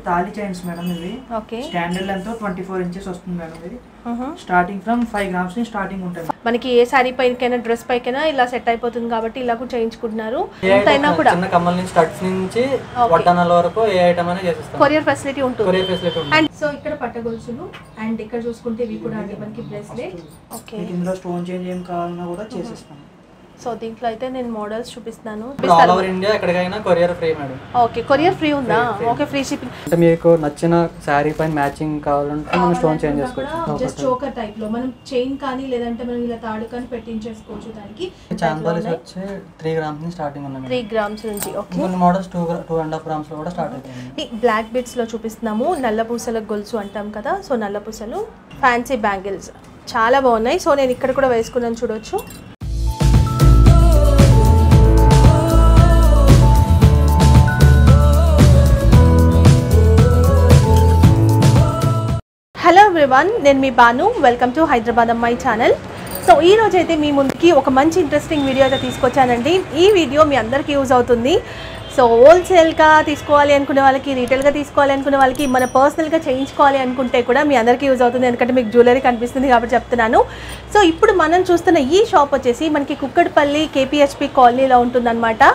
తాళి chains madam ఇవి okay standard length twenty four inches వస్తుంది మేడం ఇది స్టార్టింగ్ ఫ్రమ్ ఫైవ్ గ్రామ్స్ నుంచి స్టార్టింగ్ ఉంటుంది మనకి ఏ శారీ పైకైనా డ్రెస్ పైకైనా ఇలా సెట్ అయిపోతుంది కాబట్టి ఇలా కూడా చేయించుకుంటున్నారు ఏ ఎంతైనా item కూడా చిన్న కమ్మల నుంచి స్టడ్స్ నుంచి వడ్డానాల వరకు ఏ ఐటమ్ అయినా చేసిస్తాం కొరియర్ ఫెసిలిటీ ఉంటుంది కొరియర్ ఫెసిలిటీ ఉంటుంది అండ్ సో ఇక్కడ పట్టగొలుసులు అండ్ ఇక్కడ చూసుకుంటే ఇవి కూడా అండి మనకి బ్రేస్లెట్ ఓకే మీకు ఇందులో స్టోన్ చేంజ్ ఏం కావాలన్నా కూడా చేసిస్తాం సో దీంట్లో అయితే నేను మోడల్స్ చూపిస్తాను ఇప్పుడు ఆల్ ఓవర్ ఇండియా ఎక్కడికైనా courier free madam okay courier free ఉందా ఓకే ఫ్రీ షిప్పింగ్ అంటే మీకు నచ్చిన శారీ పైన మ్యాచింగ్ కావాలంటే మనం స్టోన్ చేంజ్ చేసుకోవచ్చు జస్ట్ చోకర్ టైప్ లో మనం చైన్ కానీ లేదంటే మనం ఇలా తాడు కానీ పెట్టించేసుకోవచ్చు దానికి చాందాలిస్ వచ్చి త్రీ గ్రామ్స్ నుంచి స్టార్టింగ్ ఉన్నాయి త్రీ గ్రామ్స్ నుంచి ఓకే కొన్ని models two two and half grams లో కూడా స్టార్ట్ అయిపోయింది బ్లాక్ బిట్స్ లో చూపిస్తున్నాము నల్ల పూసల గొలుసు అంటాం కదా సో నల్ల పూసలు ఫ్యాన్సీ బ్యాంగిల్స్ చాలా బాగున్నాయి సో నేను ఇక్కడ కూడా వేసుకున్నాను చూడొచ్చు హలో ఎవ్రీవన్ నేను మీ బాను వెల్కమ్ టు హైదరాబాద్ అమ్మాయి ఛానల్ సో ఈ రోజు అయితే మీ ముందుకి ఒక మంచి ఇంట్రెస్టింగ్ వీడియో అయితే తీసుకొచ్చానండి ఈ వీడియో మీ అందరికీ యూజ్ అవుతుంది సో హోల్సేల్గా తీసుకోవాలి అనుకునే వాళ్ళకి రీటైల్గా తీసుకోవాలి అనుకునే వాళ్ళకి మన పర్సనల్గా చేయించుకోవాలి అనుకుంటే కూడా మీ అందరికీ యూజ్ అవుతుంది ఎందుకంటే మీకు జ్యువెలరీ కనిపిస్తుంది కాబట్టి చెప్తున్నాను సో ఇప్పుడు మనం చూస్తున్న ఈ షాప్ వచ్చేసి మనకి కుక్కడపల్లి కేపీహెచ్పి కాలనీలో ఉంటుందన్నమాట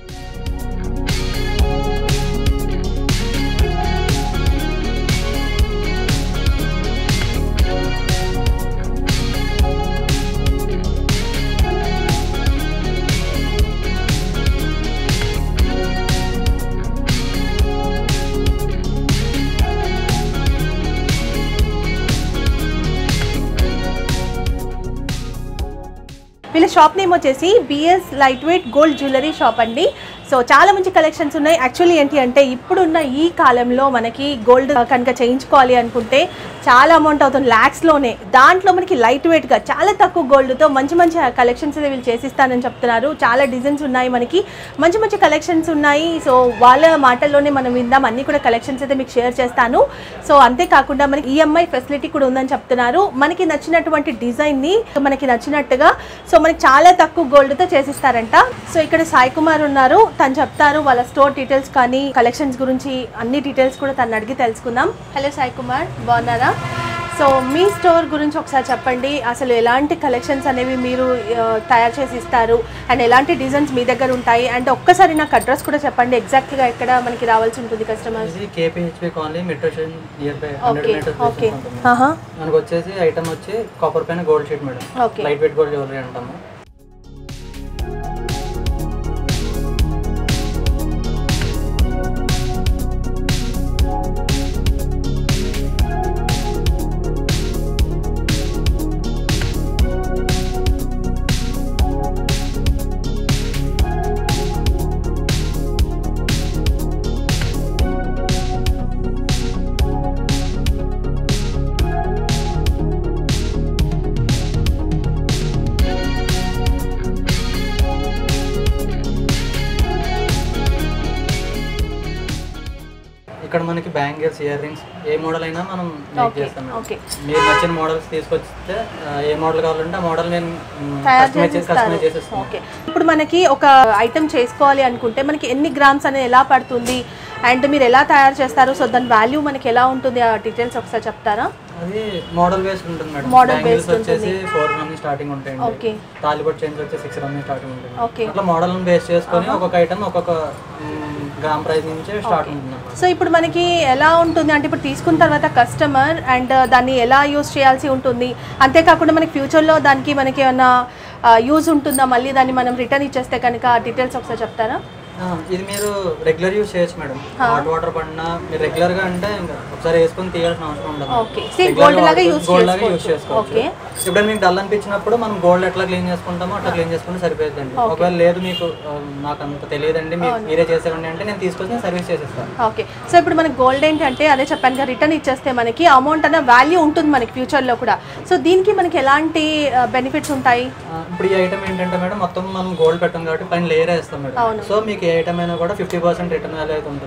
వీళ్ళ షాప్ నేమ్ వచ్చేసి BS light weight gold jewellery shop అండి సో చాలా మంచి కలెక్షన్స్ ఉన్నాయి యాక్చువల్లీ ఏంటి అంటే ఇప్పుడున్న ఈ కాలంలో మనకి గోల్డ్ కనుక చేయించుకోవాలి అనుకుంటే చాలా అమౌంట్ అవుతుంది ల్యాక్స్లోనే దాంట్లో మనకి లైట్ వెయిట్గా చాలా తక్కువ గోల్డ్తో మంచి మంచి కలెక్షన్స్ అయితే వీళ్ళు చేసిస్తానని చెప్తున్నారు చాలా డిజైన్స్ ఉన్నాయి మనకి మంచి మంచి కలెక్షన్స్ ఉన్నాయి సో వాళ్ళ మాటల్లోనే మనం విందాం అన్ని కూడా కలెక్షన్స్ అయితే మీకు షేర్ చేస్తాను సో అంతేకాకుండా మనకి ఈఎంఐ ఫెసిలిటీ కూడా ఉందని చెప్తున్నారు మనకి నచ్చినటువంటి డిజైన్ని మనకి నచ్చినట్టుగా సో మనకి చాలా తక్కువ గోల్డ్తో చేసిస్తారంట సో ఇక్కడ సాయి కుమార్ ఉన్నారు తను చెప్తారు వాళ్ళ స్టోర్ డీటెయిల్స్ కానీ కలెక్షన్స్ గురించి అన్ని డీటెయిల్స్ కూడా తను అడిగి తెలుసుకుందాం హలో సాయి కుమార్ బాగున్నారా సో మీ స్టోర్ గురించి ఒకసారి చెప్పండి అసలు ఎలాంటి కలెక్షన్స్ అనేవి మీరు ఆ, తయారు చేసి ఇస్తారు అండ్ ఎలాంటి డిజైన్స్ మీ దగ్గర ఉంటాయి అండ్ ఒక్కసారి నాకు అడ్రస్ కూడా చెప్పండి ఎగ్జాక్ట్గా ఎక్కడ మనకి రావాల్సి ఉంటుంది కస్టమర్స్ ఇది KPHB colony metro station near by hundred okay meters okay ఉంటుంది ఆహా మనకు వచ్చేసి ఐటమ్ వచ్చి కాపర్ పైన gold sheet madam okay light weight gold jewellery అంటాము ఇక్కడ మనకి బ్యాంగిల్స్ ఇయర్ రింగ్స్ ఏ మోడల్ అయినా మనం మేక్ ఓకే చేస్తాం మేడం. ఓకే మీరు నచ్చిన మోడల్స్ తీసుకొస్తే ఆ, ఏ మోడల్ కావాలంటే ఆ మోడల్ నేను తయారు కస్టమైజ్ చేసి చేసిస్తారు కస్టమైజ్ చేసేస్తాను ఓకే ఇప్పుడు మనకి ఒక ఐటమ్ చేసుకోవాలి అనుకుంటే మనకి ఎన్ని గ్రామ్స్ అనేది ఎలా పడుతుంది అండ్ మీరు ఎలా తయారు చేస్తారు సో దాని వాల్యూ మనకి ఎలా ఉంటుంది ఆ డీటెయిల్స్ ఒకసారి చెప్తారా అది మోడల్ బేస్డ్ ఉంటుంది మేడం Model బ్యాంగిల్స్ based వచ్చేసి ఫోర్ గ్రామ్ స్టార్టింగ్ ఉంటాయండి ఓకే తాలిబట్ చైన్స్ వచ్చి సిక్స్ గ్రామ్ స్టార్టింగ్ ఉంటుంది ఓకే అట్లా మోడల్ బేస్ చేసుకొని ఒక్కొక్క ఐటమ్ ఒక్కొక్క గ్రామ్ ప్రైస్ నుంచి స్టార్ట్ ఉంటుంది అన్నమాట. సో ఇప్పుడు మనకి ఎలా ఉంటుంది అంటే ఇప్పుడు తీసుకున్న తర్వాత కస్టమర్ అండ్ దాన్ని ఎలా యూస్ చేయాల్సి ఉంటుంది అంతేకాకుండా మనకి ఫ్యూచర్లో దానికి మనకి ఏమైనా యూజ్ ఉంటుందా మళ్ళీ దాన్ని మనం రిటర్న్ ఇచ్చేస్తే కనుక డీటెయిల్స్ ఒకసారి చెప్తారా ఆ, ఇది మీరు రెగ్యులర్ యూస్ చేయొచ్చు మేడం హాట్ వాటర్ పడినా మీరు రెగ్యులర్ గా అంటే ఇంకా ఒకసారి వేసుకొని తీయాల్సిన అవసరం ఉండదు ఓకే See, Regular gold గా లాగా వాడుకో- use gold లాగా యూస్ చేసుకోవచ్చు. చేసుకోవచ్చు ఓకే. ఇప్పుడు మీకు డల్ అనిపించినప్పుడు మనం గోల్డ్ ఎట్లా క్లీన్ చేసుకుంటామో అట్లా క్లీన్ చేసుకుంటే సరిపోతుందండి ఒకవేళ లేదు మీకు ఆ, నాకు అంత తెలియదండి మీరు మీరే చేసేవండి అంటే నేను తీసుకొచ్చి నేను సర్వీస్ చేసేస్తాను ఓకే సో ఇప్పుడు మనకి గోల్డ్ ఏంటంటే అదే చెప్పాను కదా రిటర్న్ ఇచ్చేస్తే మనకి అమౌంట్ అన్న వాల్యూ ఉంటుంది మనకి ఫ్యూచర్లో కూడా సో దీనికి మనకి ఎలాంటి బెనిఫిట్స్ ఉంటాయి ఆ, ఇప్పుడు ఈ ఐటమ్ ఏంటంటే మేడం మొత్తం మనం గోల్డ్ పెట్టాం కాబట్టి పైన లేయర్ వేస్తాం మేడం సో మీకు ఏ ఐటమ్ అయినా కూడా ఫిఫ్టీ పర్సెంట్ రిటర్న్ వాల్యూ అయితే ఉంటుంది మేడం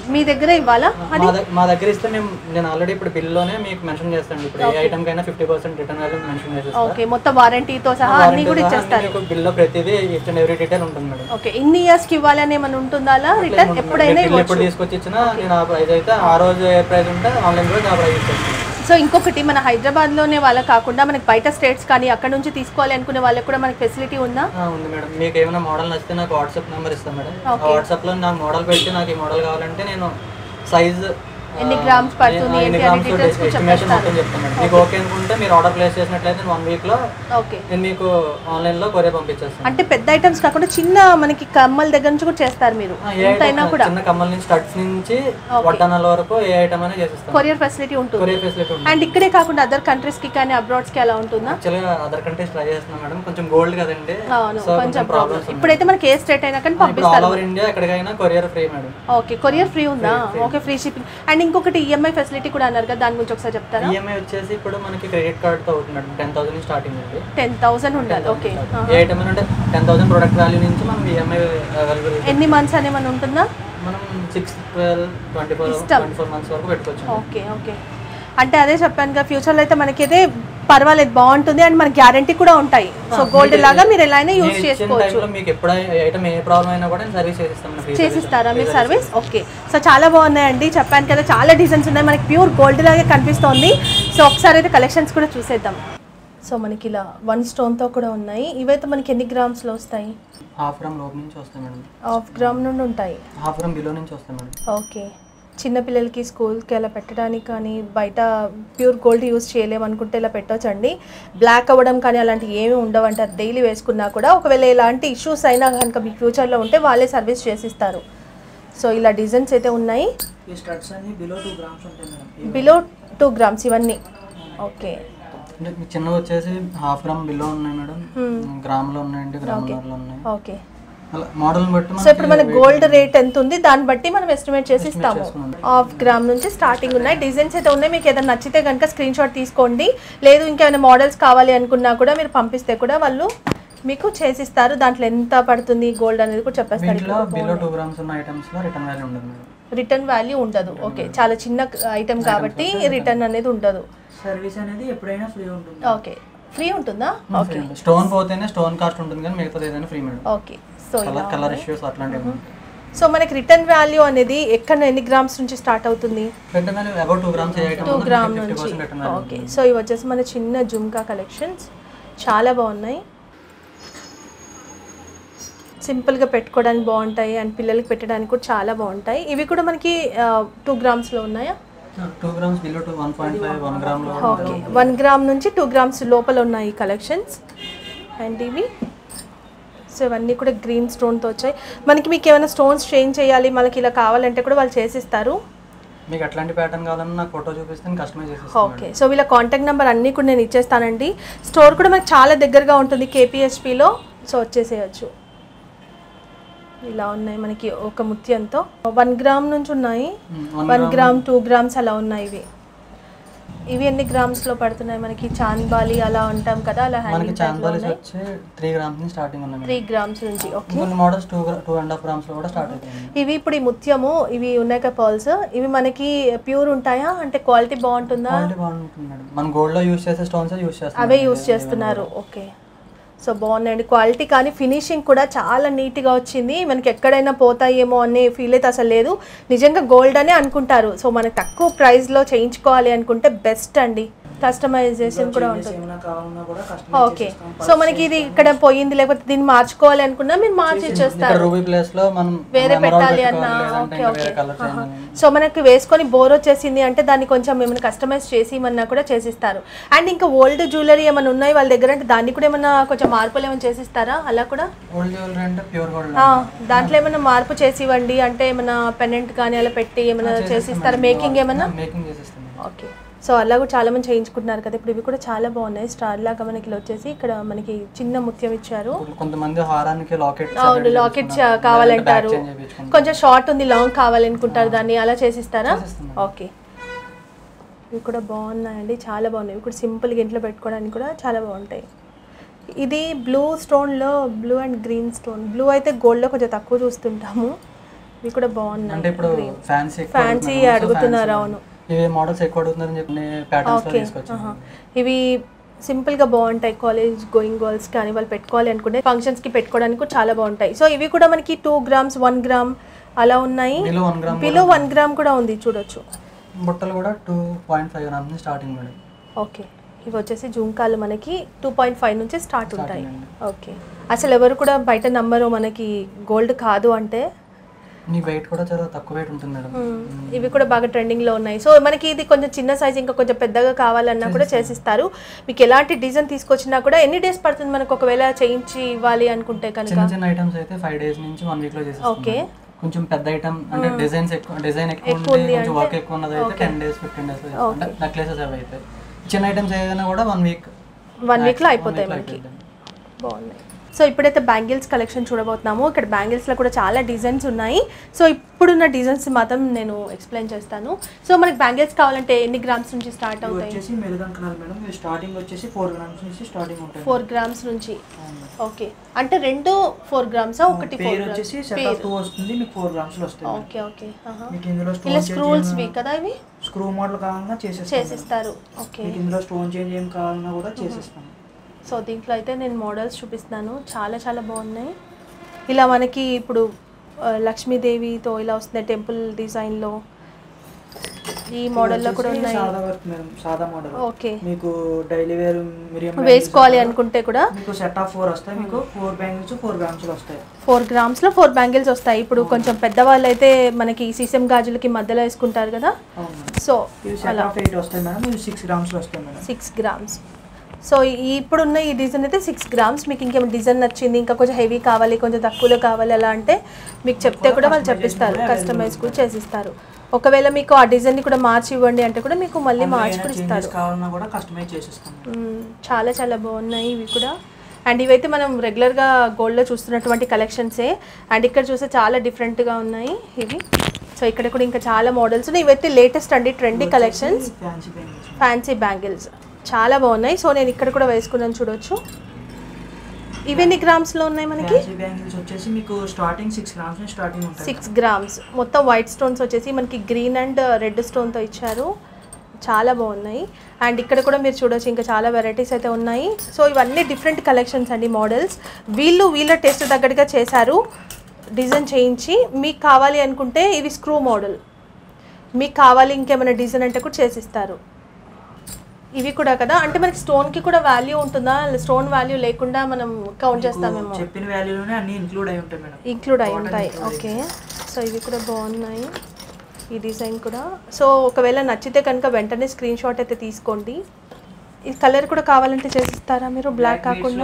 మీ దగ్గర ఇవ్వాలా అది మా దగ్గ- మా దగ్గర ఇస్తే మేము నేను ఆల్రెడీ ఇప్పుడు బిల్లోనే మీకు మెన్షన్ చేస్తాను ఇప్పుడు ఏ ఐటమ్ కైనా fifty percent return value mention చేసేస్తాను ఓకే మొత్తం వారంటీతో సహా అన్ని కూడా ఇచ్చేస్తారు మీకు బిల్లో ప్రతిదీ ఈచ్ అండ్ ఎవ్రీ డీటెయిల్ ఉంటుంది మేడం ఓకే ఇన్ని ఇయర్స్కి ఇవ్వాలి అని ఏమైనా ఉంటుందా అలా రిటర్న్ ఎప్పుడైనా మీరు బిల్ ఇవ్వచ్చు ఎప్పుడు తీసుకొచ్చి ఇచ్చినా నేను ఆ ప్రైస్ అయితే ఆ రోజు ఏ ప్రైస్ ఉంటే ఆన్లైన్ కూడా ఆ ప్రైస్ ఇచ్చేస్తాను సో ఇంకొకటి మన హైదరాబాద్లోనే వాళ్ళ కాకుండా మనకి బయట స్టేట్స్ కానీ అక్కడ నుంచి తీసుకోవాలి అనుకునే వాళ్ళకి కూడా మనకి ఫెసిలిటీ ఉందా ఆ, ఉంది మేడం మీకు ఏమైనా మోడల్ నచ్చితే నాకు వాట్సాప్ నెంబర్ ఇస్తాను మేడం ఆ వాట్సాప్లో నాకు మోడల్ పెట్టి నాకు ఈ మోడల్ కావాలంటే నేను సైజ్ ఎన్ని grams పడుతుంది, ఏంటి అని details కూడా ఎస్టిమేషన్ మొత్తం చెప్తాను మేడం మీకు ఓకే అనుకుంటే మీరు ఆర్డర్ ప్లేస్ చేసినట్లయితే వన్ వీక్లో ఓకే నేను మీకు ఆన్లైన్లో కొరియర్ పంపించేస్తాను అంటే పెద్ద ఐటమ్స్ కాకుండా చిన్న మనకి కమ్మల దగ్గర నుంచి కూడా చేస్తారు మీరు ఆ, ఏ ఎంతైనా item, కూడా చిన్న కమ్మల నుంచి స్టడ్స్ నుంచి వడ్డానాల వరకు ఏ ఐటమ్ అయినా చేసిస్తాను కొరియర్ ఫెసిలిటీ ఉంటుంది కొరియర్ ఫెసిలిటీ ఉంది అండ్ ఇక్కడే కాకుండా అదర్ కంట్రీస్ కి కానీ అబ్రాడ్స్ కి అలా ఉంటుందా యాక్చువల్గా అదర్ కంట్రీస్ ట్రై చేస్తున్నాం మేడం కొంచెం గోల్డ్ కదండి అవును సో కొంచెం ప్రాబ్లమ్స్ ప్రాబ్లమ్ ఇప్పుడైతే మనకి ఏ స్టేట్ అయినా కానీ ఇప్పుడు ఆల్ పంపిస్తారు ఓవర్ ఇండియా ఎక్కడికైనా courier free madam okay courier free ఉందా ఓకే ఫ్రీ షిప్పింగ్ అండ్ ఇంకొకటి ఈఎంఐ ఫెసిలిటీ కూడా అన్నారు కదా దాని గురించి ఒకసారి చెప్తారా ఈఎంఐ వచ్చేసి ఇప్పుడు మనకి క్రెడిట్ కార్డ్ తో అవుతుంది మేడం టెన్ థౌసండ్ స్టార్టింగ్ ఉంది టెన్ థౌసండ్ ఉండాలి ఓకే ఏ ఐటమ్ అంటే టెన్ థౌసండ్ ప్రొడక్ట్ వాల్యూ నుంచి మనం ఈఎంఐ అవైలబుల్ ఎన్ని మంత్స్ అని ఏమైనా ఉంటుందా మనం six twelve twenty four twenty four months వరకు పెట్టుకోవచ్చు ఓకే ఓకే అంటే అదే చెప్పాను కదా ఫ్యూచర్లో అయితే మనకి అయితే పర్వాలేదు బాగుంటుంది అండ్ మనకి గ్యారంటీ కూడా ఉంటాయి సో గోల్డ్ లాగా మీరు ఎలా అయినా యూజ్ నేను ఇచ్చిన చేసుకోవచ్చు టైంలో మీకు ఎప్పుడు ఐటమ్ ఏ ప్రాబ్లం అయినా కూడా నేను సర్వీస్ చేసిస్తాను free service. చేసిస్తారా మీరు సర్వీస్ ఓకే సో చాలా బాగున్నాయండి చెప్పాను కదా చాలా డిజైన్స్ ఉన్నాయి మనకి ప్యూర్ గోల్డ్ లాగే కనిపిస్తోంది సో ఒకసారి అయితే కలెక్షన్స్ కూడా చూసేద్దాం సో మనకి ఇలా వన్ స్టోన్తో కూడా ఉన్నాయి ఇవైతే మనకి ఎన్ని గ్రామ్స్లో వస్తాయి హాఫ్ గ్రామ్ లోపు నుంచి వస్తాయి మేడం హాఫ్ గ్రామ్ నుండి ఉంటాయి హాఫ్ గ్రామ్ బిలో నుంచి వస్తాయి మేడం ఓకే చిన్నపిల్లలకి స్కూల్కి అలా పెట్టడానికి కానీ బయట ప్యూర్ గోల్డ్ యూస్ చేయలేము అనుకుంటే ఇలా పెట్టొచ్చండి బ్లాక్ అవ్వడం కానీ అలాంటివి ఏమీ ఉండవంట డైలీ వేసుకున్నా కూడా ఒకవేళ ఇలాంటి ఇష్యూస్ అయినా కనుక మీ ఫ్యూచర్లో ఉంటే వాళ్ళే సర్వీస్ చేసిస్తారు సో ఇలా డిజైన్స్ అయితే ఉన్నాయి ఈ స్టడ్స్ అన్ని బిలో టూ గ్రామ్స్ ఉంటాయి మేడం బిలో టూ గ్రామ్స్ ఇవన్నీ ఓకే అంటే మీకు చిన్నవి వచ్చేసి హాఫ్ గ్రామ్ బిలో ఉన్నాయి మేడం గ్రామ్ లో ఉన్నాయండి గ్రాములర్లో ఉన్నాయి ఓకే అలా మోడల్ బట్టి సో ఇప్పుడు మన గోల్డ్ రేట్ ఎంత ఉంది దాన్ని బట్టి మనం ఎస్టిమేట్ చేసి ఇస్తాము హాఫ్ గ్రామ్ నుంచి స్టార్టింగ్ ఉన్నాయి డిజైన్స్ అయితే ఉన్నాయి మీకు ఏదైనా నచ్చితే కనుక స్క్రీన్ షాట్ తీసుకోండి లేదు ఇంకేమైనా మోడల్స్ కావాలి అనుకున్నా కూడా మీరు పంపిస్తే కూడా వాళ్ళు మీకు చేసిస్తారు దాంట్లో ఎంత పడుతుంది గోల్డ్ అనేది కూడా చెప్పేస్తారు వీటిలో బిలో టూ గ్రామ్స్ ఉన్న ఐటమ్స్ లో రిటర్న్ వాల్యూ ఉండదు మేడం రిటర్న్ వాల్యూ ఉండదు ఓకే చాలా చిన్న ఐటమ్ కాబట్టి రిటర్న్ అనేది ఉండదు సర్వీస్ అనేది ఎప్పుడైనా ఫ్రీ ఉంటుంది ఓకే ఫ్రీ ఉంటుందా ఓకే స్టోన్ పోతేనే స్టోన్ కాస్ట్ ఉంటుంది కానీ మిగతాది ఏదైనా ఫ్రీ మేడం ఓకే సో ఇలా కలర్ కలర్ ఇష్యూస్ అట్లాంటివి సో మనకి రిటర్న్ వాల్యూ అనేది ఎక్కడ ఎన్ని గ్రామ్స్ నుంచి స్టార్ట్ అవుతుంది return value about two grams ఏ ఐటమ్ టూ గ్రామ్ ఫిఫ్టీ నుంచి percent return value okay so ఇవి వచ్చేసి మన చిన్న జుమ్కా కలెక్షన్స్ చాలా బాగున్నాయి సింపుల్గా పెట్టుకోవడానికి బాగుంటాయి అండ్ పిల్లలకి పెట్టడానికి కూడా చాలా బాగుంటాయి ఇవి కూడా మనకి టూ గ్రామ్స్లో ఉన్నాయా two grams below two one point five one gram లో ఓకే వన్ గ్రామ్ నుంచి టూ గ్రామ్స్ లోపల ఉన్నాయి కలెక్షన్స్ అండ్ ఇవి సో ఇవన్నీ కూడా గ్రీన్ స్టోన్తో వచ్చాయి మనకి మీకు ఏమైనా స్టోన్స్ చేంజ్ చేయాలి మనకి ఇలా కావాలంటే కూడా వాళ్ళు చేసిస్తారు మీకు ఎట్లాంటి ప్యాటర్న్ కావాలన్నా నాకు ఫోటో చూపిస్తే నేను కస్టమైజ్ చేసేస్తాను ఓకే సో వీళ్ళ కాంటాక్ట్ నెంబర్ అన్నీ కూడా నేను ఇచ్చేస్తానండి స్టోర్ కూడా మనకు చాలా దగ్గరగా ఉంటుంది కేపీహెచ్పిలో సో వచ్చేసేయచ్చు ఇలా ఉన్నాయి మనకి ఒక ముత్యంతో వన్ గ్రామ్ నుంచి ఉన్నాయి వన్ గ్రామ్ టూ గ్రామ్స్ అలా ఉన్నాయి ఇవి ఇవి ఎన్ని గ్రామ్స్లో పడుతున్నాయి మనకి చాంద్బాలి అలా ఉంటాం కదా అలా మనకి హ్యాంగింగ్ చాందోలిస్ వచ్చి త్రీ గ్రామ్స్ నుంచి స్టార్టింగ్ ఉన్నాయి త్రీ గ్రామ్స్ నుంచి ఓకే కొన్ని models two two and half grams లో కూడా స్టార్ట్ అవుతుంది ఇవి ఇప్పుడు ఈ ముత్యము ఇవి ఉన్నాయి కదా పర్ల్స్ ఇవి మనకి ప్యూర్ ఉంటాయా అంటే క్వాలిటీ బాగుంటుందా క్వాలిటీ బాగుంటుంది మేడం మనం గోల్డ్ లో యూస్ చేసే స్టోన్స్ యూస్ చేస్తాం అవే యూస్ చేస్తున్నారు ఓకే సో బాగున్నాయండి క్వాలిటీ కానీ ఫినిషింగ్ కూడా చాలా నీట్గా వచ్చింది మనకి ఎక్కడైనా పోతాయేమో అనే ఫీల్ అయితే అసలు లేదు నిజంగా గోల్డ్ అనే అనుకుంటారు సో మనకి తక్కువ ప్రైస్లో చేయించుకోవాలి అనుకుంటే బెస్ట్ అండి కస్టమైజేషన్ కూడా ఉంటుంది ఏమైనా కావాలన్నా కూడా ఓకే సో మనకి ఇది ఇక్కడ పోయింది లేకపోతే దీన్ని మార్చుకోవాలి అనుకున్నా మీరు మార్చి ఇచ్చేస్తారు ఇక్కడ రూబీ ప్లేస్ లో మనం వేరే emerald పెట్టాలి పెట్టుకోవాలి, అన్నా లేదంటే ఓకే ఇంకా ఓకే వేరే కలర్ చేంజ్ సో మనకి వేసుకొని బోర్ వచ్చేసింది అంటే దాన్ని కొంచెం ఏమైనా కస్టమైజ్ చేసి ఏమన్నా కూడా చేసిస్తారు అండ్ ఇంకా ఓల్డ్ జ్యువెలరీ ఏమైనా ఉన్నాయి వాళ్ళ దగ్గర అంటే దాన్ని కూడా ఏమైనా కొంచెం మార్పులు ఏమైనా చేసిస్తారా అలా కూడా ఓల్డ్ జ్యువెలరీ అంటే ప్యూర్ గోల్డ్ ఆ, దాంట్లో ఏమైనా మార్పు చేసి ఇవ్వండి అంటే ఏమైనా పెనెంట్ కానీ అలా పెట్టి ఏమైనా చేసిస్తారా మేకింగ్ ఏమైనా మేకింగ్ చేసేస్తాం ఓకే సో అలా కూడా చాలా మంది చేయించుకుంటున్నారు కదా ఇప్పుడు ఇవి కూడా చాలా బాగున్నాయి స్టార్ లాగా మనకి ఇలా వచ్చేసి ఇక్కడ మనకి చిన్న ముత్యం ఇచ్చారు ఇప్పుడు కొంతమంది హారానికి లాకెట్ అవును లాకెట్ కావాలంటారు కొంచెం షార్ట్ ఉంది లాంగ్ కావాలనుకుంటారు దాన్ని అలా చేసిస్తారా ఓకే ఇవి కూడా బాగున్నాయండి చాలా బాగున్నాయి ఇవి కూడా సింపుల్గా ఇంట్లో పెట్టుకోవడానికి కూడా చాలా బాగుంటాయి ఇది బ్లూ స్టోన్లో blue and green stone blue అయితే గోల్డ్లో కొంచెం తక్కువ చూస్తుంటాము ఇవి కూడా అంటే బాగున్నాయి ఇప్పుడు ఫ్యాన్సీ ఫ్యాన్సీ అడుగుతున్నారు అవును ఇవి మోడల్స్ ఎక్కువ అడుగుతున్నారని చెప్పి ప్యాటర్న్స్ లో ఓకే తీసుకొచ్చాను ఇవి సింపుల్గా బాగుంటాయి కాలేజ్ గోయింగ్ గర్ల్స్ కానీ వాళ్ళు పెట్టుకోవాలి అనుకుంటే ఫంక్షన్స్కి పెట్టుకోవడానికి కూడా చాలా బాగుంటాయి సో ఇవి కూడా మనకి టూ గ్రామ్స్ వన్ గ్రామ్ అలా ఉన్నాయి below one gram below one gram కూడా ఉంది చూడొచ్చు బుట్టలు కూడా two point five grams starting madam okay ఇవి వచ్చేసి జూంకాలు మనకి టూ పాయింట్ ఫైవ్ నుంచి స్టార్ట్ ఉంటాయి అండి. ఓకే అసలు ఎవరు కూడా బయట నమ్మరు మనకి గోల్డ్ కాదు అంటే నీ వెయిట్ కూడా చాలా తక్కువ వెయిట్ ఉంటుంది మేడం ఇవి కూడా బాగా ట్రెండింగ్ లో ఉన్నాయి సో మనకి ఇది కొంచెం చిన్న సైజ్ ఇంకా కొంచెం పెద్దగా కావాలన్నా కూడా చేసిస్తారు మీకు ఎలాంటి డిజైన్ తీసుకొచ్చినా కూడా ఎన్ని డేస్ పడుతుంది మనకు ఒకవేళ చేయించి ఇవ్వాలి అనుకుంటే కనుక చిన్న చిన్న ఐటమ్స్ అయితే ఫైవ్ డేస్ నుంచి వన్ వీక్ లో చేసేస్తాం ఓకే కొంచెం పెద్ద ఐటమ్ అంటే డిజైన్స్ ఎక్కువ డిజైన్ ఎక్కువ ఎక్కువ ఉండి ఉంది కొంచెం వర్క్ అంటే- ఎక్కువ ఉన్నది అయితే టెన్ డేస్ ఫిఫ్టీన్ డేస్ లో చేస్తాం అంటే నెక్లెసెస్ అవి అయితే చిన్న ఐటమ్స్ ఏదైనా కూడా వన్ వీక్ వన్ వీక్ లో అయిపోతాయి మనకి బాగున్నాయి సో ఇప్పుడైతే బ్యాంగిల్స్ కలెక్షన్ చూడబోతున్నాము ఇక్కడ బ్యాంగిల్స్లో కూడా చాలా డిజైన్స్ ఉన్నాయి సో ఇప్పుడున్న డిజైన్స్ మాత్రం నేను ఎక్స్ప్లెయిన్ చేస్తాను సో మనకి బ్యాంగిల్స్ కావాలంటే ఎన్ని గ్రామ్స్ నుంచి స్టార్ట్ ఇవి అవుతాయి వచ్చేసి మెరుగంకనాలు మేడం ఇవి స్టార్టింగ్ వచ్చేసి ఫోర్ గ్రామ్స్ నుంచి స్టార్టింగ్ ఉంటాయి ఫోర్ గ్రామ్స్ నుంచి అవును. ఓకే అంటే రెండు ఫోర్ గ్రామ్సా ఒకటి ఫోర్ పేరు వచ్చేసి సెట్ ఆఫ్ టూ వస్తుంది మీకు ఫోర్ గ్రామ్స్ లో వస్తాయి మేడం. ఓకే ఓకే ఆహా. మీకు ఇందులో ఇలా స్టోన్ స్క్రూల్స్ వి కదా ఇవి స్క్రూ మోడల్ కావాలన్నా చేసేస్తాం మేడం. చేసిస్తారు ఓకే మీకు ఇందులో స్టోన్ చేంజ్ ఏం కావాలన్నా కూడా చేసేస్తాం సో దీంట్లో అయితే నేను మోడల్స్ చూపిస్తున్నాను చాలా చాలా బాగున్నాయి ఇలా మనకి ఇప్పుడు ఆ, లక్ష్మీదేవితో ఇలా వస్తున్నాయి టెంపుల్ డిజైన్లో ఈ మోడల్లో కూడా వచ్చేసి ఉన్నాయి సాదా వర్క్ మేడం సాదా మోడల్ ఓకే మీకు డైలీ వేర్ మిరియం వేసుకోవాలి అనుకుంటే కూడా మీకు సెట్ ఆఫ్ ఫోర్ వస్తాయి మీకు ఫోర్ బ్యాంగిల్స్ ఫోర్ గ్రామ్స్ లో వస్తాయి ఫోర్ గ్రామ్స్లో ఫోర్ బ్యాంగిల్స్ వస్తాయి ఇప్పుడు కొంచెం పెద్దవాళ్ళు అయితే మనకి సీసం గాజులకి మధ్యలో వేసుకుంటారు కదా అవును మేడం. సో ఇవి సెట్ ఆఫ్ ఎయిట్ వస్తాయి మేడం ఇవి సిక్స్ గ్రామ్స్ లో వస్తాయి మేడం సిక్స్ గ్రామ్స్ సో ఈ ఇప్పుడున్న ఈ డిజైన్ అయితే సిక్స్ గ్రామ్స్ మీకు ఇంకేమైనా డిజైన్ నచ్చింది ఇంకా కొంచెం హెవీ కావాలి కొంచెం తక్కువలో కావాలి అలా అంటే మీకు చెప్తే కూడా వాళ్ళు చెప్పిస్తారు కస్టమైజ్ కూడా చేసిస్తారు ఒకవేళ మీకు ఆ డిజైన్ని కూడా మార్చి ఇవ్వండి అంటే కూడా మీకు మళ్ళీ మార్చి కూడా చేంజెస్ ఇస్తారు కావాలన్నా కూడా కస్టమైజ్ చేసిస్తాం మ్మ్. చాలా చాలా బాగున్నాయి ఇవి కూడా అండ్ ఇవైతే మనం రెగ్యులర్గా గోల్డ్లో చూస్తున్నటువంటి కలెక్షన్సే అండ్ ఇక్కడ చూస్తే చాలా డిఫరెంట్గా ఉన్నాయి ఇవి సో ఇక్కడ కూడా ఇంకా చాలా మోడల్స్ ఉన్నాయి ఇవైతే లేటెస్ట్ అండి trendy collections fancy bangles fancy bangles చాలా బాగున్నాయి సో నేను ఇక్కడ కూడా వేసుకున్నాను చూడొచ్చు ఇవెన్ని గ్రామ్స్లో ఉన్నాయి మనకి ఫ్యాన్సీ బ్యాంగిల్స్ వచ్చేసి మీకు స్టార్టింగ్ సిక్స్ గ్రామ్స్ నుంచి స్టార్టింగ్ ఉంటాయి సిక్స్ గ్రామ్స్ మొత్తం వైట్ స్టోన్స్ వచ్చేసి మనకి గ్రీన్ అండ్ రెడ్ స్టోన్తో ఇచ్చారు చాలా బాగున్నాయి అండ్ ఇక్కడ కూడా మీరు చూడొచ్చు ఇంకా చాలా వెరైటీస్ అయితే ఉన్నాయి సో ఇవన్నీ డిఫరెంట్ కలెక్షన్స్ అండి మోడల్స్ వీళ్ళు వీళ్ళ టేస్ట్ తగ్గట్టుగా చేశారు డిజైన్ చేయించి మీకు కావాలి అనుకుంటే ఇవి స్క్రూ మోడల్ మీకు కావాలి ఇంకేమైనా డిజైన్ అంటే కూడా చేసిస్తారు ఇవి కూడా కదా అంటే మనకి స్టోన్కి కూడా వాల్యూ ఉంటుందా స్టోన్ వాల్యూ లేకుండా మనం కౌంట్ చేస్తామేమో చెప్పిన వాల్యూలోనే అన్ని ఇంక్లూడ్ అయి ఉంటాయి మేడం ఇంక్లూడ్ అయి ఉంటాయి ఓకే సో ఇవి కూడా బాగున్నాయి ఈ డిజైన్ కూడా సో ఒకవేళ నచ్చితే కనుక వెంటనే స్క్రీన్ షాట్ అయితే తీసుకోండి ఈ కలర్ కూడా కావాలంటే చేసిస్తారా మీరు బ్లాక్ కాకుండా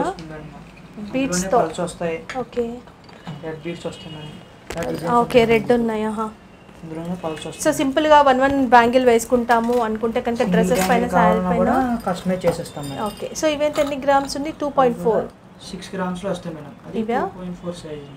Beads తో. పల్స్ వస్తాయి ఓకే రెడ్ బీట్స్ వస్తాయి మేడం ఇలా designs ఓకే రెడ్ ఉన్నాయి ఆహా ఇందులోనే పల్స్ సో వస్తాయి సింపుల్గా వన్ వన్ బ్యాంగిల్ వేసుకుంటాము అనుకుంటే కనుక డ్రెస్సెస్ పైన శారీ కావాలన్నా పైన కూడా కస్టమైజ్ చేసేస్తాం మేడం ఓకే సో ఇవైతే ఎన్ని గ్రామ్స్ ఉంది two point four six grams లో వస్తాయి మేడం అది ఇవా? Two point four size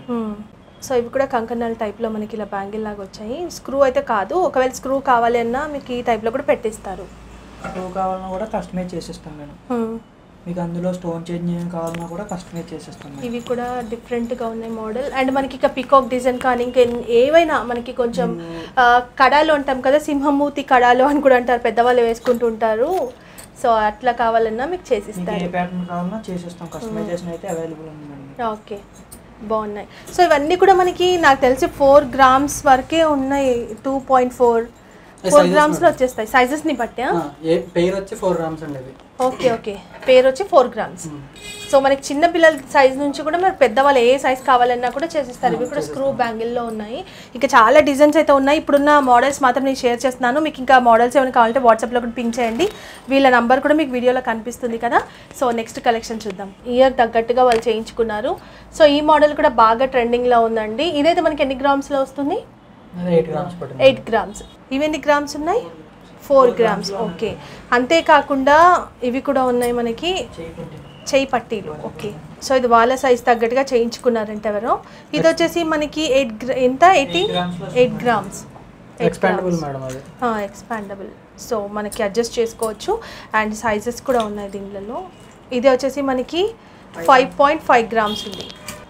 so ఇవి కూడా కంకణాల టైప్లో మనకి ఇలా బ్యాంగిల్ లాగా వచ్చాయి స్క్రూ అయితే కాదు ఒకవేళ స్క్రూ కావాలి అన్నా మీకు ఈ టైప్లో కూడా పెట్టిస్తారు టూ కావాలన్నా కూడా కస్టమైజ్ చేసేస్తాం మేడం Hmm. మీకు అందులో స్టోన్ చేంజ్ ఏం కావాలన్నా కూడా కస్టమైజ్ చేసేస్తాం మేడం ఇవి కూడా డిఫరెంట్గా ఉన్నాయి మోడల్ అండ్ మనకి ఇక పికాక్ డిజైన్ కానీ ఇంకా ఎన్- ఏవైనా మనకి కొంచెం ఆ, కడాలు అంటాం కదా సింహమూతి కడాలు అని కూడా అంటారు పెద్దవాళ్ళు వేసుకుంటూ ఉంటారు సో అట్లా కావాలన్నా మీకు మీకు చేసిస్తారు ఏ ప్యాటర్న్ కావాలన్నా చేసేస్తాం కస్టమైజేషన్ అయితే అవైలబుల్ ఉంది మేడం ఓకే బాగున్నాయి సో ఇవన్నీ కూడా మనకి నాకు తెలిసి ఫోర్ గ్రామ్స్ వరకే ఉన్నాయి two point four four sizes గ్రామ్స్లో వచ్చేస్తాయి సైజెస్ని బట్టి ఆ, ఏ పెయిర్ వచ్చి ఫోర్ గ్రామ్స్ అండి ఇది ఓకే ఓకే పేరు వచ్చి ఫోర్ గ్రామ్స్ సో మనకి చిన్న పిల్లల సైజ్ నుంచి కూడా మరి పెద్దవాళ్ళు ఏ సైజ్ కావాలన్నా కూడా చేసిస్తారు ఇవి కూడా స్క్రూ బ్యాంగిల్లో ఉన్నాయి ఇంకా చాలా డిజైన్స్ అయితే ఉన్నాయి ఇప్పుడున్న మోడల్స్ మాత్రం నేను షేర్ చేస్తున్నాను మీకు ఇంకా మోడల్స్ ఏమైనా కావాలంటే వాట్సాప్లో కూడా పింక్ చేయండి వీళ్ళ నంబర్ కూడా మీకు వీడియోలో కనిపిస్తుంది కదా సో నెక్స్ట్ కలెక్షన్ చూద్దాం ఇయర్ తగ్గట్టుగా వాళ్ళు చేయించుకున్నారు సో ఈ మోడల్ కూడా బాగా ట్రెండింగ్లో ఉందండి ఇదైతే మనకి ఎన్ని గ్రామ్స్లో వస్తుంది అది ఎయిట్ గ్రామ్స్ పడుతుంది ఎయిట్ గ్రామ్స్ ఇవి ఎన్ని గ్రామ్స్ ఉన్నాయి ఫోర్ గ్రామ్స్ ఓకే అంతేకాకుండా ఇవి కూడా ఉన్నాయి మనకి చేయకుంటే చేయి పట్టీలు ఓకే సో ఇది వాళ్ళ సైజ్ తగ్గట్టుగా చేయించుకున్నారంట ఎవరో ఇది వచ్చేసి మనకి ఎయిట్ గ్రా ఎంత ఎయిటీన్ grams లో ఎయిట్ గ్రామ్స్ ఎక్స్పాండబుల్ మేడం అది ఎక్స్పాండబుల్ సో మనకి అడ్జస్ట్ చేసుకోవచ్చు అండ్ సైజెస్ కూడా ఉన్నాయి దీనిలో ఇది వచ్చేసి మనకి ఫైవ్ పాయింట్ ఫైవ్ గ్రామ్స్ ఉంది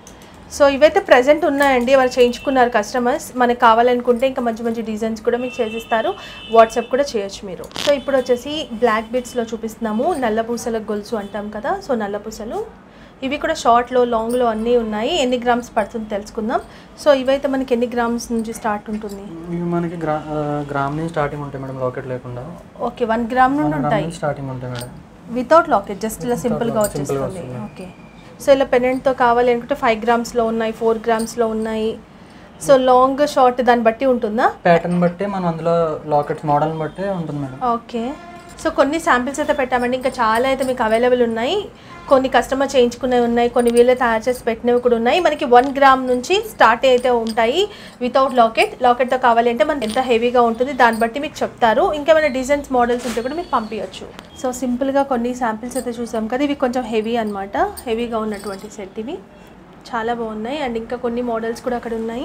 సో ఇవైతే ప్రజెంట్ ఉన్నాయండి వాళ్ళు చేయించుకున్నారు కస్టమర్స్ మనకు కావాలనుకుంటే ఇంకా మంచి మంచి డిజైన్స్ కూడా మీకు చేసిస్తారు వాట్సాప్ కూడా చేయొచ్చు మీరు సో ఇప్పుడు వచ్చేసి బ్లాక్ బీడ్స్లో చూపిస్తున్నాము నల్ల పూసల గొలుసు అంటాం కదా సో నల్ల పూసలు ఇవి కూడా షార్ట్లో లాంగ్లో అన్నీ ఉన్నాయి ఎన్ని గ్రామ్స్ పడుతుంది తెలుసుకుందాం సో ఇవైతే మనకి ఎన్ని గ్రామ్స్ నుంచి స్టార్ట్ ఉంటుంది ఇవి మనకి గ్రా ఆ, గ్రామ్ నుంచి స్టార్టింగ్ ఉంటాయి మేడం లాకెట్ లేకుండా ఓకే వన్ గ్రామ్ నుండి గ్రామ్ ఉంటాయి నుంచి స్టార్టింగ్ ఉంటాయి మేడం వితౌట్ లాకెట్ జస్ట్ ఇలా సింపుల్గా వచ్చేస్తుంది ఓకే సో ఇలా పెనెంట్తో కావాలి అనుకుంటే ఫైవ్ గ్రామ్స్లో ఉన్నాయి ఫోర్ గ్రామ్స్లో ఉన్నాయి సో లాంగ్ షార్ట్ దాన్ని బట్టి ఉంటుందా ప్యాటర్న్ బట్టి మనం అందులో లాకెట్స్ మోడల్ని బట్టి ఉంటుంది మేడం ఓకే సో కొన్ని శాంపిల్స్ అయితే పెట్టామండి ఇంకా చాలా అయితే మీకు అవైలబుల్ ఉన్నాయి కొన్ని కస్టమర్ చేయించుకునేవి ఉన్నాయి కొన్ని వీళ్ళే తయారు చేసి పెట్టినవి కూడా ఉన్నాయి మనకి వన్ గ్రామ్ నుంచి స్టార్ట్ అయితే ఉంటాయి వితౌట్ లాకెట్ లాకెట్తో కావాలి అంటే మనకి ఎంత హెవీగా ఉంటుంది దాన్ని బట్టి మీకు చెప్తారు ఇంకేమైనా డిజైన్స్ మోడల్స్ ఉంటే కూడా మీకు పంపించవచ్చు సో సింపుల్గా కొన్ని శాంపిల్స్ అయితే చూసాం కదా ఇవి కొంచెం హెవీ అనమాట హెవీగా ఉన్నటువంటి సెట్ ఇవి చాలా బాగున్నాయి అండ్ ఇంకా కొన్ని మోడల్స్ కూడా అక్కడ ఉన్నాయి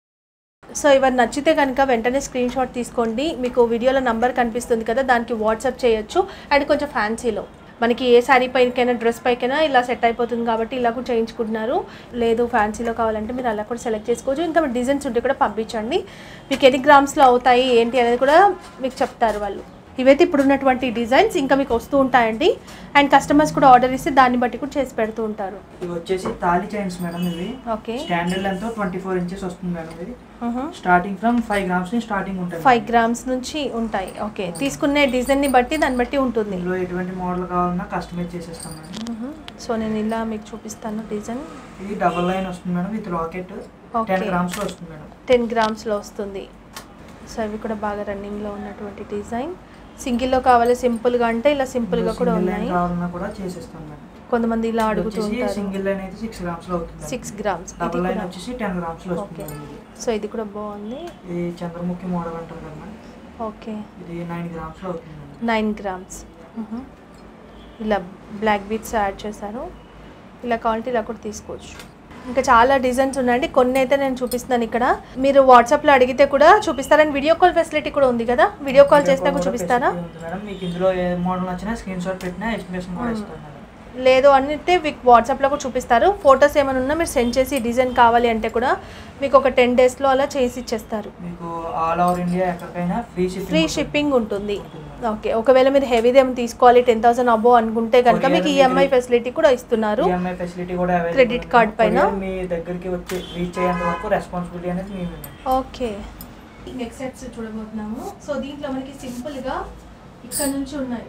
సో ఇవన్నీ నచ్చితే కనుక వెంటనే స్క్రీన్ షాట్ తీసుకోండి మీకు వీడియోలో నంబర్ కనిపిస్తుంది కదా దానికి వాట్సాప్ చేయొచ్చు అండ్ కొంచెం ఫ్యాన్సీలో మనకి ఏ శారీ పైకైనా డ్రెస్ పైకైనా ఇలా సెట్ అయిపోతుంది కాబట్టి ఇలా కూడా చేయించుకుంటున్నారు లేదు ఫ్యాన్సీలో కావాలంటే మీరు అలా కూడా సెలెక్ట్ చేసుకోవచ్చు ఇంకా డిజైన్స్ ఉంటే కూడా పంపించండి మీకు ఎన్ని గ్రామ్స్లో అవుతాయి ఏంటి అనేది కూడా మీకు చెప్తారు వాళ్ళు ఇవైతే ఇప్పుడు ఉన్నటువంటి డిజైన్స్ ఇంకా మీకు వస్తూ ఉంటాయండి అండ్ కస్టమర్స్ కూడా ఆర్డర్ ఇస్తే దాన్ని బట్టి కూడా చేసి పెడుతూ ఉంటారు ఇవి వచ్చేసి తాళి చైన్స్ మేడం ఇవి okay standard length twenty four inches వస్తుంది మేడం ఇది స్టార్టింగ్ ఫ్రమ్ ఫైవ్ గ్రామ్స్ నుంచి స్టార్టింగ్ ఉంటుంది ఫైవ్ గ్రామ్స్ నుంచి ఉంటాయి ఓకే తీసుకునే డిజైన్ని బట్టి దాన్ని బట్టి ఉంటుంది ఇందులో ఎటువంటి మోడల్ కావాలన్నా కస్టమైజ్ చేసేస్తాం మేడం మ్మ్. సో నేను ఇలా మీకు చూపిస్తాను డిజైన్ ఇది డబల్ లైన్ వస్తుంది madam with locket Okay. Ten grams లో వస్తుంది మేడం టెన్ గ్రామ్స్లో వస్తుంది సో అవి కూడా బాగా రన్నింగ్లో ఉన్నటువంటి డిజైన్ సింగిల్లో కావాలి సింపుల్గా అంటే ఇలా సింపుల్గా కూడా సింగిల్ లైన్ ఉన్నాయి కావాలన్నా కూడా చేసేస్తాం మేడం కొంతమంది ఇలా ఇది అడుగుతూ వచ్చేసి ఉంటారు సింగిల్ లైన్ అయితే సిక్స్ గ్రామ్స్ లో అవుతుంది సిక్స్ గ్రామ్స్ ఇది డబల్ లైన్ కూడా వచ్చేసి టెన్ గ్రామ్స్ లో వస్తుంది ఓకే మేడం ఇది సో ఇది కూడా బాగుంది ఇది చంద్రముఖి మోడల్ అంటారు కదా మేడం ఓకే ఇది నైన్ గ్రామ్స్ లో అవుతుంది మేడం నైన్ గ్రామ్స్ మ్మ్. ఇలా బ్లాక్ బీట్స్ యాడ్ చేశారు ఇలా కావాలంటే ఇలా కూడా తీసుకోవచ్చు ఇంకా చాలా డిజైన్స్ ఉన్నాయండి కొన్ని అయితే నేను చూపిస్తున్నాను ఇక్కడ మీరు వాట్సాప్లో అడిగితే కూడా చూపిస్తారని వీడియో కాల్ ఫెసిలిటీ కూడా ఉంది కదా వీడియో కాల్ చేసినా కూడా చూపిస్తారా facility ఉంది మేడం మీకు ఇందులో ఏ మోడల్ నచ్చినా స్క్రీన్ షాట్ పెట్టినా ఎస్టిమేషన్ కూడా ఇస్తాం మేడం లేదు అంటే మీకు వాట్సాప్లో కూడా చూపిస్తారు ఫొటోస్ ఏమైనా ఉన్నా మీరు సెండ్ చేసి డిజైన్ కావాలి అంటే కూడా మీకు ఒక టెన్ డేస్లో అలా చేసి ఇచ్చేస్తారు మీకు ఆల్ ఓవర్ ఇండియా ఎక్కడికైనా ఫ్రీ షిప్పింగ్ ఫ్రీ షిప్పింగ్ ఉంటుంది ఓకే ఒకవేళ మీరు హెవీది ఏమైనా తీసుకోవాలి టెన్ థౌసండ్ అబో అనుకుంటే కనుక మీకు ఈఎంఐ ఫెసిలిటీ కూడా ఇస్తున్నారు ఈఎంఐ ఫెసిలిటీ కూడా available Credit ఉంది. card పైన? Courier మీ దగ్గరికి వచ్చి రీచ్ అయ్యేంత వరకు రెస్పాన్సిబిలిటీ అనేది మేము ఓకే నెక్స్ట్ సెట్స్ చూడబోతున్నాము సో దీంట్లో మనకి సింపుల్గా ఇక్కడ నుంచి ఉన్నాయి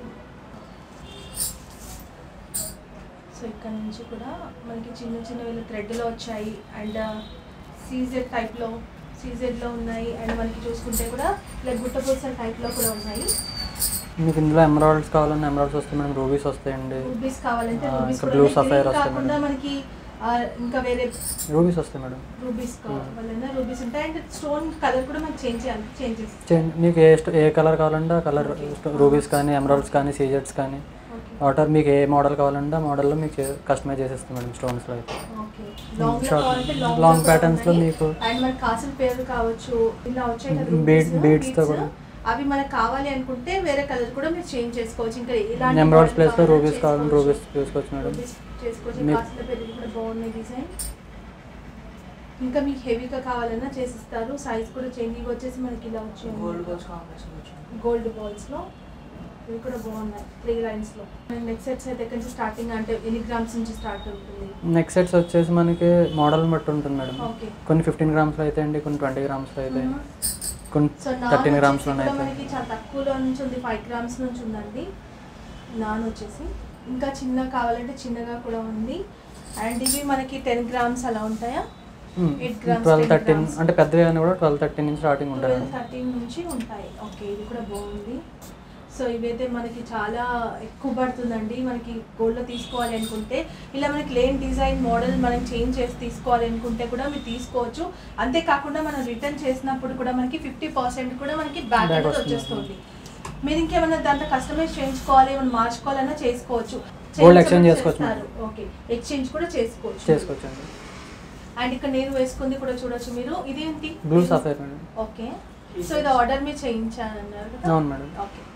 సో ఇక్కడ నుంచి కూడా మనకి చిన్న చిన్న వీళ్ళు థ్రెడ్లో వచ్చాయి అండ్ సీజెడ్ టైప్లో సీజెడ్లో ఉన్నాయి అండ్ మనకి చూసుకుంటే కూడా ఇలా గుట్ట పూసల టైప్లో కూడా ఉన్నాయి మీకు ఇందులో ఎమరాల్డ్స్ కావాలన్నా ఎమరాల్డ్స్ వస్తాయి మేడం రూబీస్ వస్తాయండి రూబీస్ కావాలంటే ఆ, రూబీస్ ఇంకా కూడా blue ఉన్నాయి. sapphire Green వస్తాయి కాకుండా మేడం. మనకి ఆ, ఇంకా వేరే రూబీస్ వస్తాయి మేడం రూబీస్ కావాలన్నా రూబీస్ ఉంటాయి అండ్ స్టోన్ కలర్ కూడా మనకి చేంజ్ చేయాలి చేంజ్ చేస్తాం చేంజ్ మీకు ఏ స్ట- ఏ కలర్ కావాలంటే ఆ కలర్ రూబీస్ కానీ ఎమరాల్డ్స్ కానీ సీజెట్స్ కానీ ఓకే వాటర్ మీకు ఏ మోడల్ కావాలంటే ఆ మోడల్లో మీకు కస్టమైజ్ చేసేస్తాం మేడం స్టోన్స్లో అయితే ఓకే లాంగ్ Short- కావాలంటే long లాంగ్ patterns లో మీకు- అండ్ మనకి కాసుల పేరు కావచ్చు ఇలా వచ్చాయి కదా Bead- rubies, beads తో beads. కూడా. అవి మనకు కావాలి అనుకుంటే వేరే కలర్ కూడా మీరు చేంజ్ చేసుకోవచ్చు ఇంకా ఇలాంటి ఎమరాల్డ్స్ model ప్లేస్లో కావాలన్నా రూబీస్ కావాలంటే చేసుకోవచ్చు. రూబీస్ తీసుకోవచ్చు మేడం రూబీస్ చేసుకోవచ్చు మీ- కాసుల పేరు కూడా బాగున్నాయి డిజైన్ ఇంకా మీకు హెవీగా కావాలన్నా చేసిస్తారు సైజ్ కూడా చేంజ్ ఇవి వచ్చేసి మనకి ఇలా వచ్చాయి గోల్డ్ బాల్స్ కాంబినేషన్ వచ్చింది గోల్డ్ బాల్స్ లో ఇవి కూడా బాగున్నాయి త్రీ లైన్స్ లో నెక్స్ట్ సెట్స్ అయితే ఎక్కడి నుంచి స్టార్టింగ్ అంటే ఎన్ని గ్రామ్స్ నుంచి స్టార్ట్ అవుతుంది నెక్స్ట్ సెట్స్ వచ్చేసి మనకి మోడల్ బట్టి ఉంటుంది మేడం ఓకే కొన్ని ఫిఫ్టీన్ గ్రామ్స్లో అయితే అండి కొన్ని ట్వంటీ గ్రామ్స్లో అయితే కొన్ని సో నాన్ థర్టీన్ వచ్చేసి గ్రామ్స్లో కూడా అయితే మనకి చాలా తక్కువలో నుంచి ఉంది ఫైవ్ గ్రామ్స్ నుంచి ఉందండి నాన్ వచ్చేసి ఇంకా చిన్న కావాలంటే చిన్నగా కూడా ఉంది అండ్ ఇవి మనకి టెన్ గ్రామ్స్ అలా ఉంటాయా eight grams twelve ten thirteen grams అంటే పెద్దవి అయినా కూడా ట్వెల్వ్ థర్టీన్ నుంచి స్టార్టింగ్ ఉంటుంది ట్వెల్వ్ థర్టీన్ నుంచి ఉంటాయి ఓకే ఇది కూడా బాగుంది సో ఇవైతే మనకి చాలా ఎక్కువ పడుతుందండి మనకి గోల్డ్లో తీసుకోవాలి అనుకుంటే ఇలా మనకి లేన్ డిజైన్ మోడల్ మనం చేంజ్ చేసి తీసుకోవాలి అనుకుంటే కూడా మీరు తీసుకోవచ్చు అంతేకాకుండా మనం రిటర్న్ చేసినప్పుడు కూడా మనకి ఫిఫ్టీ పర్సెంట్ కూడా మనకి బ్యాక్ Back అనేది వస్తుంది. వచ్చేస్తుంది మీరు ఇంకేమైనా దాంట్లో కస్టమైజ్ చేయించుకోవాలి ఏమైనా మార్చుకోవాలన్నా చేసుకోవచ్చు Gold exchange చేసుకోవచ్చు చేస్తారు. ఓకే ఎక్స్చేంజ్ కూడా చేసుకోవచ్చు చేసుకోవచ్చు అండి అండ్ ఇక్కడ నేను వేసుకుంది కూడా చూడొచ్చు మీరు ఇదేంటి blue sapphire madam okay so ఇది ఆర్డర్ మీరు చేయించానన్నారు కదా అవును మేడం ఓకే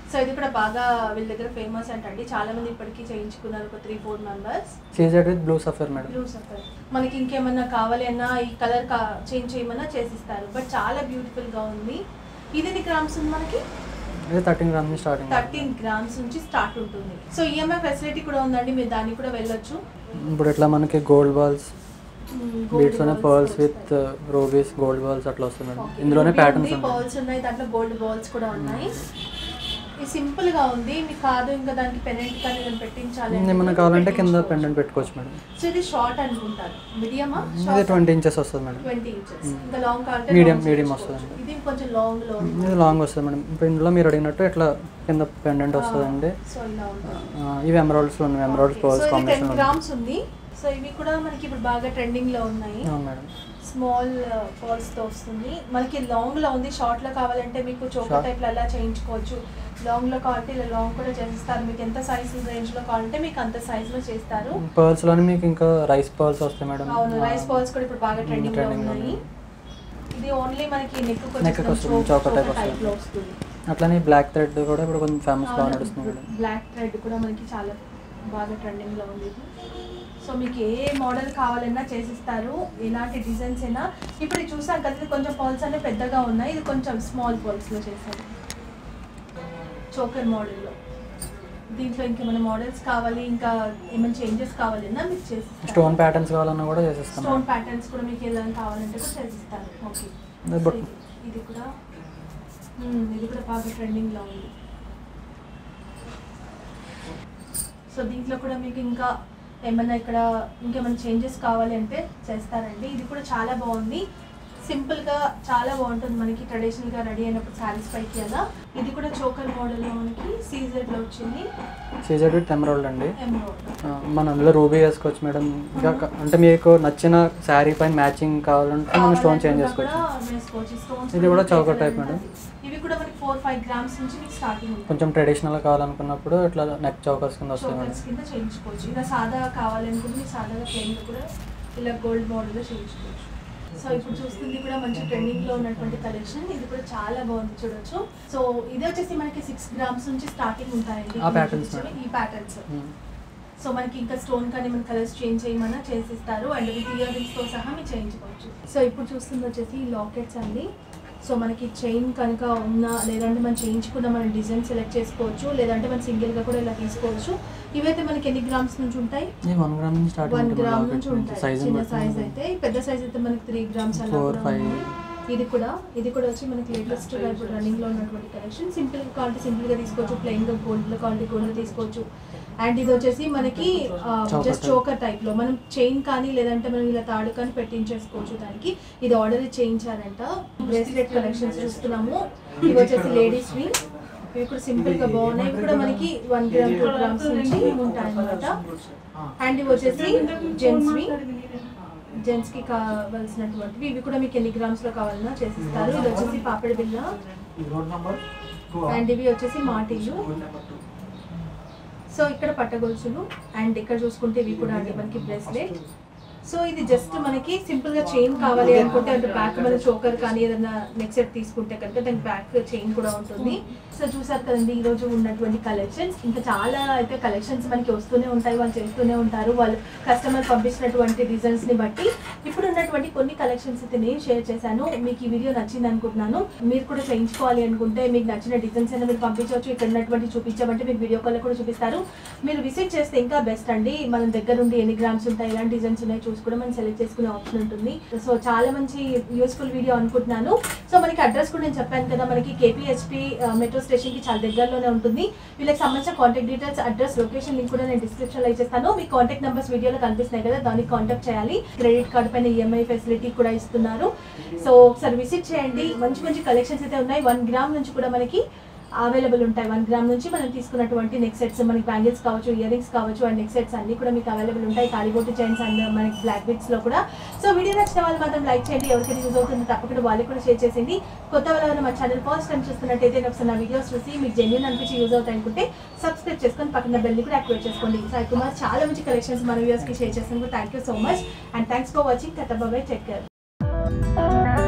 సో ఇది కూడా బాగా వీళ్ళ దగ్గర ఫేమస్ అంటండి చాలా మంది ఇప్పటికీ చేయించుకున్నారు ఒక three four members CZ with blue sapphire madam blue sapphire మనకి ఇంకేమన్నా కావాలి అన్నా ఈ కలర్ కా చేంజ్ చేయమన్నా చేసిస్తారు బట్ చాలా బ్యూటిఫుల్ గా ఉంది ఇది ఎన్ని గ్రామ్స్ ఉంది మనకి ఇది థర్టీన్ గ్రామ్ నుంచి స్టార్టింగ్ థర్టీన్ గ్రామ్స్ నుంచి స్టార్ట్ ఉంటుంది సో ఈఎంఐ ఫెసిలిటీ కూడా ఉందండి మీరు దానికి కూడా వెళ్ళొచ్చు ఇప్పుడు ఇట్లా మనకి గోల్డ్ బాల్స్ బీట్స్ అనే పర్ల్స్ విత్ వస్తాయి. రూబీస్ గోల్డ్ బాల్స్ అట్లా వస్తాయి మేడం Okay. ఇందులోనే Ruby ప్యాటర్న్స్ ఉంది, ఉంటాయి balls ఉన్నాయి దాంట్లో గోల్డ్ బాల్స్ కూడా ఉన్నాయి ఇది సింపుల్ గా ఉంది మీకు కాదు ఇంకా దానికి పెనెంట్ కానీ నేను పెట్టించాలి అంటే ఏమన్నా కూడా కావాలంటే కింద పెట్టించుకోవచ్చు. పెండెంట్ పెట్టుకోవచ్చు మేడం సో ఇది షార్ట్ అనుకుంటారు మీడియమా ఇది ట్వంటీ ఇంచెస్ వస్తుంది మేడం ట్వంటీ ఇంచెస్ ఇంకా లాంగ్ కావాలంటే Medium- long medium చేసుకోవచ్చు. వస్తుందండి. ఇది కొంచెం లాంగ్ లో ఉంది ఇది లాంగ్ వస్తుంది మేడం ఇప్పుడు ఇందులో మీరు అడిగినట్టు ఇట్లా కింద పెండెంట్ వస్తుందండి సో ఇలా ఉంటుంది ఆ, ఇవి ఎమరాల్డ్స్లో ఉన్నాయి ఎమరాల్డ్స్ సో పర్ల్స్ ఇది టెన్ కాంబినేషన్ గ్రామ్స్ ఉంది సో ఇవి కూడా మనకి ఇప్పుడు బాగా ట్రెండింగ్ లో ఉన్నాయి అవును మేడం స్మాల్ పర్ల్స్ తో వస్తుంది మనకి లాంగ్ లో ఉంది షార్ట్ లో కావాలంటే మీకు చోకర్ Short. టైప్ లో అలా చేయించుకోవచ్చు లాంగ్ లో కావాలంటే ఇలా లాంగ్ కూడా చేస్తారు మీకు ఎంత సైజ్ రేంజ్ లో కావాలంటే మీకు అంత సైజ్ లో చేస్తారు పర్ల్స్లోనే మీకు ఇంకా రైస్ పర్ల్స్ వస్తాయి మేడం అవును రైస్ పర్ల్స్ కూడా ఇప్పుడు బాగా ట్రెండింగ్ లో trending లో ఉన్నాయి ఇది ఓన్లీ మనకి నెక్ Neck కి వస్తుంది, choker type టైప్ లో వస్తుంది. వస్తుంది అట్లానే బ్లాక్ థ్రెడ్ కూడా ఇప్పుడు కొంచెం ఫేమస్ బాగా నడుస్తుంది మేడం బ్లాక్ థ్రెడ్ కూడా మనకి చాలా బాగా ట్రెండింగ్ లో ఉంది ఇది. సో మీకు ఏ మోడల్ కావాలన్నా చేసిస్తారు ఎలాంటి డిజైన్స్ అయినా ఇప్పుడు ఇది చూసాం కదా ఇది కొంచెం పర్ల్స్ అనేవి పెద్దగా ఉన్నాయి ఇది కొంచెం స్మాల్ పర్ల్స్ లో చేశారు చోకర్ మోడల్లో దీంట్లో ఇంకేమైనా మోడల్స్ కావాలి ఇంకా ఏమైనా చేంజెస్ కావాలన్నా మీకు చేసిస్తారు స్టోన్ ప్యాటర్న్స్ కావాలన్నా కూడా చేసేస్తాం స్టోన్ ప్యాటర్న్స్ కూడా మీకు ఏదైనా కావాలంటే కూడా చేసిస్తారు ఓకే ఇది బట్- ఇది కూడా మ్మ్, ఇది కూడా బాగా ట్రెండింగ్ లో ఉంది సో దీంట్లో కూడా మీకు ఇంకా ఏమన్నా ఇక్కడ ఇంకేమైనా చేంజెస్ కావాలి అంటే చేస్తారండి ఇది కూడా చాలా బాగుంది సింపుల్ గా చాలా బాగుంటుంది మనకి ట్రెడిషనల్ గా రెడీ అయినప్పుడు శారీస్ పైకి అలా ఇది కూడా చోకర్ మోడల్ లో మనకి సీజెడ్ లో వచ్చింది సీజెడ్ విత్ ఎమరాల్డ్ అండి ఎమరాల్డ్ ఆ, మనం అందులో రూబీ వేసుకోవచ్చు మేడం ఇంకా క- అంటే మీకు నచ్చిన శారీ పైన మ్యాచింగ్ కావాలంటే మనం స్టోన్ చేంజ్ చేసుకోవచ్చు వేసుకోవచ్చు స్టోన్స్ ఇది కూడా చౌక type మేడం. ఇవి కూడా మనకి ఫోర్ ఫైవ్ గ్రామ్స్ నుంచి మీకు స్టార్టింగ్ ఉంటుంది కొంచెం ట్రెడిషనల్ కావాలనుకున్నప్పుడు ఇట్లా నెక్ చౌకర్స్ కింద వస్తాయి మేడం చోకర్స్ కింద చేయించుకోవచ్చు ఇలా సాదా కావాలనుకుంటే మీకు సాదాగా ప్లెయిన్ కూడా ఇలా గోల్డ్ మోడల్లో చేయించుకోవచ్చు సో ఇప్పుడు చూస్తుంది కూడా మంచి ట్రెండింగ్ లో ఉన్నటువంటి కలెక్షన్ ఇది కూడా చాలా బాగుంది చూడొచ్చు సో ఇది వచ్చేసి మనకి సిక్స్ గ్రామ్స్ నుంచి స్టార్టింగ్ ఉంటాయండి ఆ patterns ఇవి ఈ ప్యాటర్న్స్ మ్మ్. సో మనకి ఇంకా స్టోన్ కానీ మన కలర్స్ చేంజ్ చేయమన్నా చేసిస్తారు అండ్ విత్ ఇయర్ తో సహా మీరు చేయించుకోవచ్చు సో ఇప్పుడు చూస్తుంది వచ్చేసి లాకెట్స్ అండి సో మనకి చైన్ కనుక ఉన్నా లేదంటే మనం చేయించుకున్న మన డిజైన్ సెలెక్ట్ చేసుకోవచ్చు లేదంటే మనం సింగిల్ గా కూడా ఇలా తీసుకోవచ్చు ఇవైతే మనకి ఎన్ని గ్రామ్స్ నుంచి ఉంటాయి ఇది వన్ గ్రామ్ నుంచి స్టార్ట్ వన్ గ్రామ్ నుంచి ఉంటాయి సైజ్ చిన్న సైజ్ అయితే పెద్ద సైజ్ అయితే మనకి త్రీ గ్రామ్స్ అలా Four, కూడా five. ఉంది. ఇది కూడా ఇది కూడా వచ్చి మనకి లేటెస్ట్ గా ఇప్పుడు రన్నింగ్ లో ఉన్నటువంటి కలెక్షన్ సింపుల్ గా కావాలంటే సింపుల్ గా తీసుకోవచ్చు ప్లెయిన్ గా గోల్డ్ లో కావాలంటే గోల్డ్ తీసుకోవచ్చు అండ్ ఇది వచ్చేసి మనకి Choker just type. Choker type లో మనం చైన్ కానీ లేదంటే మనం ఇలా తాడు కానీ పెట్టించేసుకోవచ్చు దానికి ఇది ఆర్డర్ చేయించారంట బ్రేస్లెట్ కలెక్షన్స్ చూస్తున్నాము ఇవి వచ్చేసి లేడీస్ వి ఇవి కూడా సింపుల్ గా బాగున్నాయి ఇవి కూడా మనకి వన్ గ్రామ్ టూ గ్రామ్స్ నుంచి ఉంటాయి అనమాట అండ్ ఇవి వచ్చేసి జెంట్స్ వి జెంట్స్ కి కావాల్సినటువంటివి ఇవి కూడా మీకు ఎన్ని గ్రామ్స్ లో కావాలన్నా చేసిస్తారు ఇది వచ్చేసి పాపిడి బిల్ల అండ్ ఇవి వచ్చేసి మాటీలు సో ఇక్కడ పట్టగొలుసులు అండ్ ఇక్కడ చూసుకుంటే ఇవి కూడా అండి మనకి బ్రేస్లెట్ సో ఇది జస్ట్ మనకి సింపుల్ గా చైన్ కావాలి అనుకుంటే అంటే బ్యాక్ మన చోకర్ కానీ ఏదైనా నెక్ సెట్ తీసుకుంటే కనుక దానికి బ్యాక్ చైన్ కూడా ఉంటుంది సో చూసారు కదండి ఈ రోజు ఉన్నటువంటి కలెక్షన్స్ ఇంకా చాలా అయితే కలెక్షన్స్ మనకి వస్తూనే ఉంటాయి వాళ్ళు చేస్తూనే ఉంటారు వాళ్ళు కస్టమర్ పంపించినటువంటి డిజైన్స్ ని బట్టి ఇప్పుడు ఉన్నటువంటి కొన్ని కలెక్షన్స్ అయితే నేను షేర్ చేశాను మీకు ఈ వీడియో నచ్చింది అనుకుంటున్నాను మీరు కూడా చేయించుకోవాలి అనుకుంటే మీకు నచ్చిన డిజైన్స్ అయినా మీరు పంపించవచ్చు ఇక్కడ ఉన్నటువంటి చూపించామంటే మీకు వీడియో కాల్ కూడా చూపిస్తారు మీరు విజిట్ చేస్తే ఇంకా బెస్ట్ అండి మన దగ్గర నుండి ఎన్ని గ్రామ్స్ ఉంటాయి ఎలాంటి డిజైన్స్ ఉన్నాయి చూసి కూడా మనం సెలెక్ట్ చేసుకునే ఆప్షన్ ఉంటుంది సో చాలా మంచి యూస్ఫుల్ వీడియో అనుకుంటున్నాను సో మనకి అడ్రస్ కూడా నేను చెప్పాను కదా మనకి కేపీహెచ్పి మెట్రో స్టేషన్ కి చాలా దగ్గరలోనే ఉంటుంది వీళ్ళకి సంబంధించిన contact details address location link కూడా నేను డిస్క్రిప్షన్ లో ఇచ్చేస్తాను మీ కాంటాక్ట్ నెంబర్స్ వీడియోలో కనిపిస్తున్నాయి కదా దానికి కాంటాక్ట్ చేయాలి క్రెడిట్ కార్డ్ పైన ఈఎంఐ ఫెసిలిటీ కూడా ఇస్తున్నారు సో ఒకసారి విజిట్ చేయండి మంచి మంచి కలెక్షన్స్ అయితే ఉన్నాయి వన్ గ్రామ్ నుంచి కూడా మనకి అవైలబుల్ ఉంటాయి వన్ గ్రామ్ నుంచి మనం తీసుకున్నటువంటి నెక్ సెట్స్ మనకి బ్యాంగిల్స్ కావచ్చు ఇయర్ రింగ్స్ కావచ్చు అండ్ నెక్ సెట్స్ అన్ని కూడా మీకు అవైలబుల్ ఉంటాయి తాలిబోటు చైన్స్ అండ్ మనకి బ్లాక్ బిట్స్ లో కూడా సో వీడియో నచ్చిన వాళ్ళు మాత్రం లైక్ చేయండి ఎవరికైతే యూజ్ అవుతుందో తప్పకుండా వాళ్ళకి కూడా షేర్ చేసింది కొత్త వాళ్ళు మా ఛానల్ ఫస్ట్ టైం చూస్తున్నట్టయితే ఒకసారి నా వీడియోస్ చూసి మీకు జెన్యున్ అనిపించి యూజ్ అవుతాయి అనుకుంటే సబ్స్క్రైబ్ చేసుకొని పక్కన బెల్ కూడా యాక్టివేట్ చేసుకోండి సాయి కుమార్ చాలా మంచి కలెక్షన్స్ మన వ్యూస్ కి షేర్ చేసినందుకు thank you so much and thanks for watching కథ బాబాయ్ టేక్ కేర్